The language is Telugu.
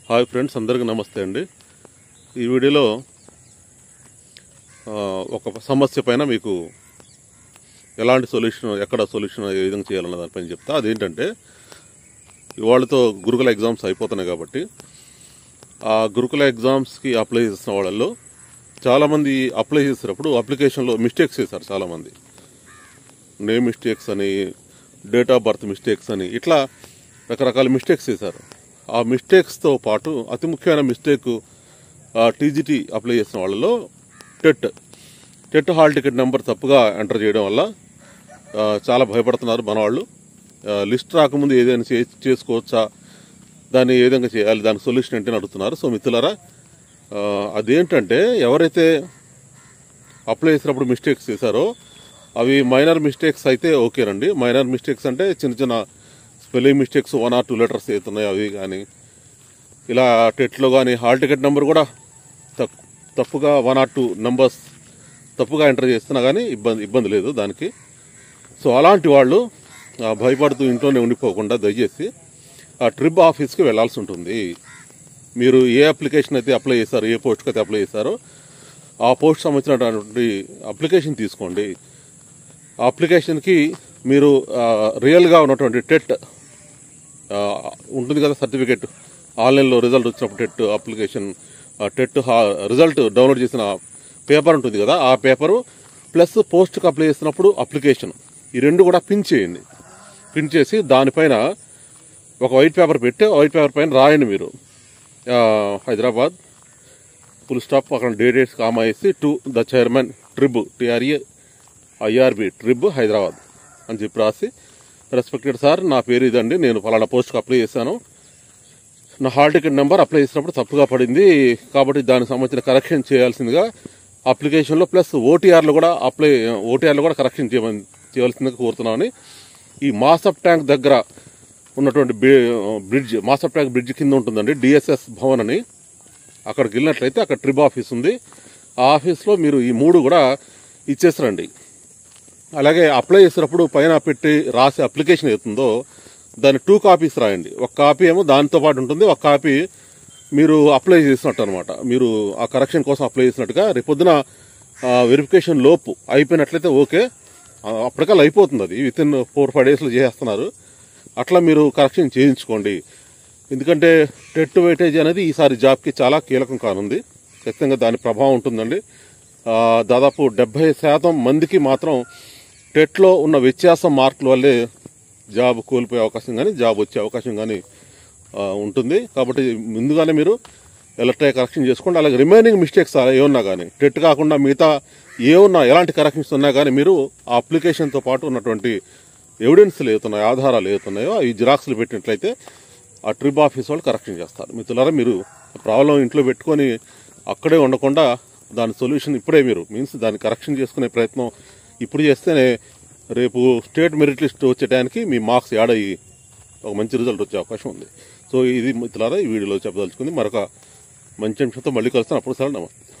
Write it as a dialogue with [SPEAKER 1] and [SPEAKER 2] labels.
[SPEAKER 1] హాయ్ ఫ్రెండ్స్ అందరికీ నమస్తే అండి ఈ వీడియోలో ఆ, ఒక సమస్య పైన మీకు ఎలాంటి సొల్యూషన్ ఎక్కడ సొల్యూషన్ ఏ విధంగా చేయాలన్న దానిపైన చెప్తా అదేంటంటే ఇవాళతో గురుకుల ఎగ్జామ్స్ అయిపోతున్నాయి కాబట్టి ఆ గురుకుల ఎగ్జామ్స్కి అప్లై చేసిన వాళ్ళల్లో చాలామంది అప్లై చేసేటప్పుడు అప్లికేషన్లో మిస్టేక్స్ చేశారు చాలామంది నేమ్ మిస్టేక్స్ అని డేట్ ఆఫ్ బర్త్ మిస్టేక్స్ అని ఇట్లా రకరకాల మిస్టేక్స్ చేశారు ఆ మిస్టేక్స్తో పాటు అతి ముఖ్యమైన మిస్టేక్ టీజీటీ అప్లై చేసిన వాళ్ళలో TET TET hall ticket number తప్పుగా ఎంటర్ చేయడం వల్ల ఆ, చాలా భయపడుతున్నారు మన వాళ్ళు ఆ, లిస్ట్ రాకముందు ఏదైనా చే చేసుకోవచ్చా దాన్ని ఏ విధంగా చేయాలి దానికి సొల్యూషన్ ఏంటని అడుగుతున్నారు సో మిత్రులారా ఆ, అదేంటంటే ఎవరైతే అప్లై చేసినప్పుడు మిస్టేక్స్ చేశారో అవి మైనర్ మిస్టేక్స్ అయితే ఓకేనండి మైనర్ మిస్టేక్స్ అంటే చిన్న చిన్న spelling mistakes one or two letters అవుతున్నాయి అవి కానీ ఇలా టెట్లో కానీ హాల్ టికెట్ నెంబర్ కూడా తప్- తప్పుగా వన్ ఆర్ టూ నెంబర్స్ తప్పుగా ఎంటర్ చేస్తున్నా కానీ ఇబ్బంది ఇబ్బంది లేదు దానికి సో అలాంటి వాళ్ళు ఆ, భయపడుతూ ఇంట్లోనే ఉండిపోకుండా దయచేసి ఆ ట్రిప్ ఆఫీస్కి వెళ్ళాల్సి ఉంటుంది మీరు ఏ అప్లికేషన్ అయితే అప్లై చేశారో ఏ పోస్ట్కి అయితే అప్లై చేశారో ఆ పోస్ట్ సంబంధించినటువంటి అప్లికేషన్ తీసుకోండి ఆ అప్లికేషన్కి మీరు ఆ, రియల్గా ఉన్నటువంటి టెట్ ఆ, ఉంటుంది కదా సర్టిఫికేట్ ఆన్లైన్లో రిజల్ట్ వచ్చినప్పుడు టెట్ అప్లికేషన్ ఆ, టెట్ హా- రిజల్ట్ డౌన్లోడ్ చేసిన పేపర్ ఉంటుంది కదా ఆ పేపరు ప్లస్ పోస్ట్కి అప్లై చేసినప్పుడు అప్లికేషన్ ఈ రెండు కూడా పిన్ చేయండి పిన్ చేసి దానిపైన ఒక వైట్ పేపర్ పెట్టి వైట్ పేపర్ పైన రాయండి మీరు ఆ, హైదరాబాద్ ఫుల్ స్టాప్ అక్కడ డేటెడ్స్ కామా వేసి to the chairman TRIB TRA IRB TRIB Hyderabad అని చెప్పి రాసి రెస్పెక్టెడ్ సార్ నా పేరు ఇదండి నేను ఫలానా పోస్ట్కి అప్లై చేశాను నా హాల్ టికెట్ నెంబర్ అప్లై చేసినప్పుడు తప్పుగా పడింది కాబట్టి దానికి సంబంధించిన కరెక్షన్ చేయాల్సిందిగా అప్లికేషన్లో ప్లస్ ఓటీఆర్లో కూడా అప్లై ఓటీఆర్లో కూడా కరెక్షన్ చేయమని చేయాల్సిందిగా కోరుతున్నామని ఈ మాసప్ ట్యాంక్ దగ్గర ఉన్నటువంటి బి- బ్రిడ్జ్ మాసప్ ట్యాంక్ బ్రిడ్జ్ కింద ఉంటుందండి డిఎస్ఎస్ భవన్ అని అక్కడికి వెళ్ళినట్లయితే అక్కడ ట్రిప్ ఆఫీస్ ఉంది ఆ ఆఫీస్లో మీరు ఈ మూడు కూడా ఇచ్చేసరండి అలాగే అప్లై చేసినప్పుడు పైన పెట్టి రాసే అప్లికేషన్ అవుతుందో దాని టూ కాపీస్ రాయండి ఒక కాపీ ఏమో దానితో పాటు ఉంటుంది ఒక కాపీ మీరు అప్లై చేసినట్టు అనమాట మీరు ఆ కరెక్షన్ కోసం అప్లై చేసినట్టుగా రేపొద్దున వెరిఫికేషన్ లోపు అయిపోయినట్లయితే ఓకే ఆ, అప్పటికల్లా అయిపోతుంది అది విత్ ఇన్ ఫోర్ ఫైవ్ డేస్లో చేసేస్తున్నారు అట్లా మీరు కరెక్షన్ చేయించుకోండి ఎందుకంటే టెట్ వెయిటేజ్ అనేది ఈసారి జాబ్కి చాలా కీలకం కానుంది ఖచ్చితంగా దాని ప్రభావం ఉంటుందండి ఆ, దాదాపు డెబ్బై శాతం మందికి మాత్రం టెట్లో ఉన్న వ్యత్యాసం మార్కుల వల్లే జాబ్ కోల్పోయే అవకాశం కానీ జాబ్ వచ్చే అవకాశం కానీ ఆ, ఉంటుంది కాబట్టి ముందుగానే మీరు ఎలక్ట్రానిక్ కరెక్షన్ చేసుకోండి అలాగే రిమైనింగ్ మిస్టేక్స్ ఏమన్నా కానీ టెట్ కాకుండా మిగతా ఏమన్నా ఎలాంటి కరెక్షన్స్ ఉన్నా కానీ మీరు ఆ అప్లికేషన్తో పాటు ఉన్నటువంటి ఎవిడెన్స్లు ఏతున్నాయో ఆధారాలు ఏతున్నాయో అవి జిరాక్స్లు పెట్టినట్లయితే ఆ ట్రిప్ ఆఫీస్ వాళ్ళు కరెక్షన్ చేస్తారు మిత్రులారా మీరు ప్రాబ్లం ఇంట్లో పెట్టుకొని అక్కడే ఉండకుండా దాని సొల్యూషన్ ఇప్పుడే మీరు మీన్స్ దాన్ని కరెక్షన్ చేసుకునే ప్రయత్నం ఇప్పుడు చేస్తేనే రేపు స్టేట్ మెరిట్ లిస్ట్ వచ్చే టైంకి మీ మార్క్స్ యాడ్ అయ్యి ఒక మంచి రిజల్ట్ వచ్చే అవకాశం ఉంది సో ఇది మిత్రులారా ఈ వీడియోలో చెప్పదలుచుకుంది మరొక మంచి అంశంతో మళ్ళీ కలుస్తాను అప్పుడు సార్ నమస్తే